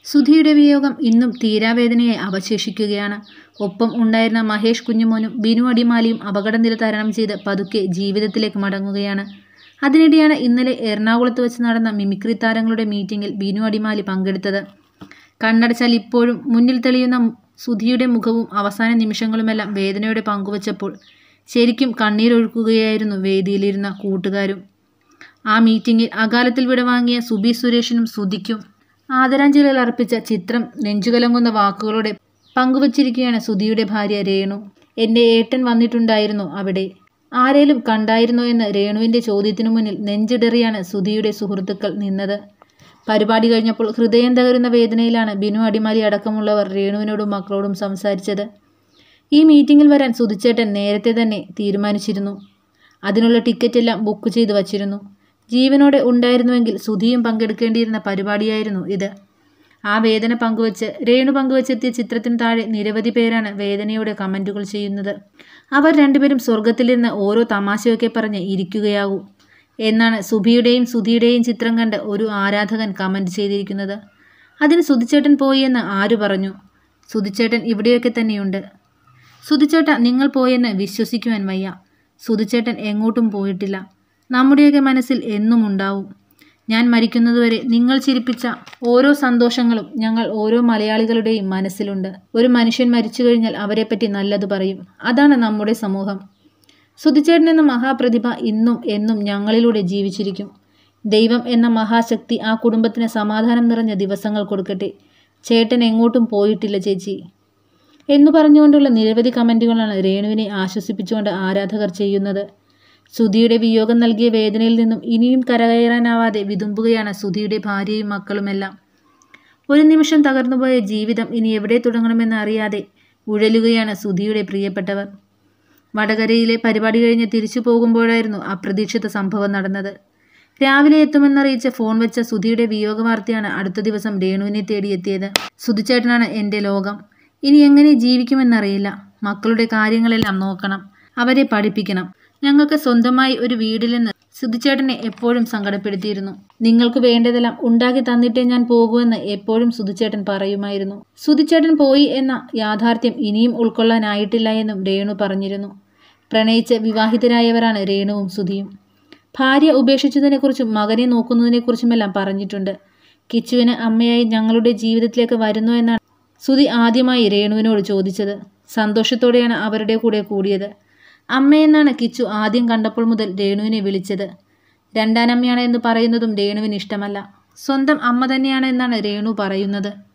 സുധിയുടെ വിയോഗം ഇന്നും തീരാവേദനയായി അവശേഷിക്കുകയാണ് ഒപ്പം ഉണ്ടായിരുന്ന മഹേഷ് കുഞ്ഞുമോനും ബിനു അടിമാലിയും അപകടനില തരണം ചെയ്ത് പതുക്കെ ജീവിതത്തിലേക്ക് മടങ്ങുകയാണ് അതിനിടെയാണ് ഇന്നലെ എറണാകുളത്ത് വെച്ച് നടന്ന മിമിക്രി താരങ്ങളുടെ മീറ്റിംഗിൽ ബിനു അടിമാലി പങ്കെടുത്തത് കണ്ണടച്ചാൽ ഇപ്പോഴും മുന്നിൽ തെളിയുന്ന സുധിയുടെ മുഖവും അവസാന നിമിഷങ്ങളുമെല്ലാം വേദനയോടെ പങ്കുവച്ചപ്പോൾ ശരിക്കും കണ്ണീരൊഴുക്കുകയായിരുന്നു വേദിയിലിരുന്ന കൂട്ടുകാരും ആ മീറ്റിംഗിൽ അകാലത്തിൽ വിടവാങ്ങിയ സുബി സുരേഷിനും സുധിക്കും ആദരാഞ്ജലികൾ അർപ്പിച്ച ചിത്രം നെഞ്ചുകലങ്ങുന്ന വാക്കുകളോടെ പങ്കുവച്ചിരിക്കുകയാണ് സുധിയുടെ ഭാര്യ രേണു എൻ്റെ ഏട്ടൻ വന്നിട്ടുണ്ടായിരുന്നു അവിടെ ആരേലും കണ്ടായിരുന്നോ എന്ന രേണുവിൻ്റെ ചോദ്യത്തിനു മുന്നിൽ നെഞ്ചിടറിയാണ് സുധിയുടെ സുഹൃത്തുക്കൾ നിന്നത് പരിപാടി കഴിഞ്ഞപ്പോൾ ഹൃദയം തകരുന്ന വേദനയിലാണ് ബിനു അടിമാലി അടക്കമുള്ളവർ രേണുവിനോടും മക്കളോടും സംസാരിച്ചത് ഈ മീറ്റിംഗിൽ വരാൻ സുധിച്ചേട്ടൻ നേരത്തെ തന്നെ തീരുമാനിച്ചിരുന്നു അതിനുള്ള ടിക്കറ്റ് എല്ലാം ബുക്ക് ചെയ്തു വച്ചിരുന്നു ജീവനോടെ ഉണ്ടായിരുന്നുവെങ്കിൽ സുധിയും പങ്കെടുക്കേണ്ടിയിരുന്ന പരിപാടിയായിരുന്നു ഇത് ആ വേദന പങ്കുവച്ച് രേണു പങ്കുവച്ചെത്തിയ ചിത്രത്തിന് താഴെ നിരവധി പേരാണ് വേദനയോടെ കമൻറ്റുകൾ ചെയ്യുന്നത് അവർ രണ്ടുപേരും സ്വർഗത്തിലിരുന്ന് ഓരോ തമാശയൊക്കെ പറഞ്ഞ് ഇരിക്കുകയാകൂ എന്നാണ് സുഭിയുടെയും സുധിയുടെയും ചിത്രം കണ്ട് ഒരു ആരാധകൻ കമൻറ്റ് ചെയ്തിരിക്കുന്നത് അതിന് സുധിച്ചേട്ടൻ പോയി എന്ന് ആര് പറഞ്ഞു സുധിച്ചേട്ടൻ ഇവിടെയൊക്കെ തന്നെയുണ്ട് സുധിച്ചേട്ട നിങ്ങൾ പോയെന്ന് വിശ്വസിക്കുവാൻ വയ്യ സുധിച്ചേട്ടൻ എങ്ങോട്ടും പോയിട്ടില്ല നമ്മുടെയൊക്കെ മനസ്സിൽ എന്നും ഉണ്ടാവും ഞാൻ മരിക്കുന്നതുവരെ നിങ്ങൾ ചിരിപ്പിച്ച ഓരോ സന്തോഷങ്ങളും ഞങ്ങൾ ഓരോ മലയാളികളുടെയും മനസ്സിലുണ്ട് ഒരു മനുഷ്യൻ മരിച്ചു കഴിഞ്ഞാൽ അവരെപ്പറ്റി നല്ലത് പറയും അതാണ് നമ്മുടെ സമൂഹം സുധിച്ചേട്ടൻ എന്ന മഹാപ്രതിഭ ഇന്നും എന്നും ഞങ്ങളിലൂടെ ജീവിച്ചിരിക്കും ദൈവം എന്ന മഹാശക്തി ആ കുടുംബത്തിന് സമാധാനം നിറഞ്ഞ ദിവസങ്ങൾ കൊടുക്കട്ടെ ചേട്ടൻ എങ്ങോട്ടും പോയിട്ടില്ല ചേച്ചി എന്നു പറഞ്ഞുകൊണ്ടുള്ള നിരവധി കമൻറ്റുകളാണ് രേണുവിനെ ആശ്വസിപ്പിച്ചുകൊണ്ട് ആരാധകർ ചെയ്യുന്നത് സുധിയുടെ വിയോഗം നൽകിയ വേദനയിൽ നിന്നും ഇനിയും കരകയറാനാവാതെ വിതുമ്പുകയാണ് സുധിയുടെ ഭാര്യയും മക്കളുമെല്ലാം ഒരു നിമിഷം തകർന്നുപോയ ജീവിതം ഇനി എവിടെ തുടങ്ങണമെന്ന് അറിയാതെ ഉഴലുകയാണ് സുധിയുടെ പ്രിയപ്പെട്ടവർ വടകരയിലെ പരിപാടി കഴിഞ്ഞ് തിരിച്ചു പോകുമ്പോഴായിരുന്നു അപ്രതീക്ഷിത സംഭവം നടന്നത് രാവിലെ എത്തുമെന്നറിയിച്ച ഫോൺ വെച്ച സുധിയുടെ വിയോഗ വാർത്തയാണ് അടുത്ത ദിവസം രേണുവിനെ തേടിയെത്തിയത് സുധിച്ചേട്ടനാണ് എൻ്റെ ലോകം ഇനി എങ്ങനെ ജീവിക്കുമെന്നറിയില്ല മക്കളുടെ കാര്യങ്ങളെല്ലാം നോക്കണം അവരെ പഠിപ്പിക്കണം ഞങ്ങൾക്ക് സ്വന്തമായി ഒരു വീടിലെന്ന് സുധിച്ചേട്ടനെ എപ്പോഴും സങ്കടപ്പെടുത്തിയിരുന്നു നിങ്ങൾക്ക് വേണ്ടതെല്ലാം ഉണ്ടാക്കി തന്നിട്ടേ ഞാൻ പോകൂവെന്ന് എപ്പോഴും സുധിച്ചേട്ടൻ പറയുമായിരുന്നു സുധിച്ചേട്ടൻ പോയി എന്ന യാഥാർത്ഥ്യം ഇനിയും ഉൾക്കൊള്ളാനായിട്ടില്ല എന്നും രേണു പറഞ്ഞിരുന്നു പ്രണയിച്ച് വിവാഹിതരായവരാണ് രേണുവും സുധിയും ഭാര്യ ഉപേക്ഷിച്ചതിനെക്കുറിച്ചും മകനെ നോക്കുന്നതിനെക്കുറിച്ചുമെല്ലാം പറഞ്ഞിട്ടുണ്ട് കിച്ചുവിന് അമ്മയായി ഞങ്ങളുടെ ജീവിതത്തിലേക്ക് വരുന്നു എന്നാണ് സുധി ആദ്യമായി രേണുവിനോട് ചോദിച്ചത് സന്തോഷത്തോടെയാണ് അവരുടെ കൂടെ കൂടിയത് അമ്മയെന്നാണ് കിച്ചു ആദ്യം കണ്ടപ്പോൾ മുതൽ രേണുവിനെ വിളിച്ചത് രണ്ടാനമ്മയാണ് എന്ന് പറയുന്നതും രേണുവിന് ഇഷ്ടമല്ല സ്വന്തം അമ്മ തന്നെയാണ് എന്നാണ് രേണു പറയുന്നത്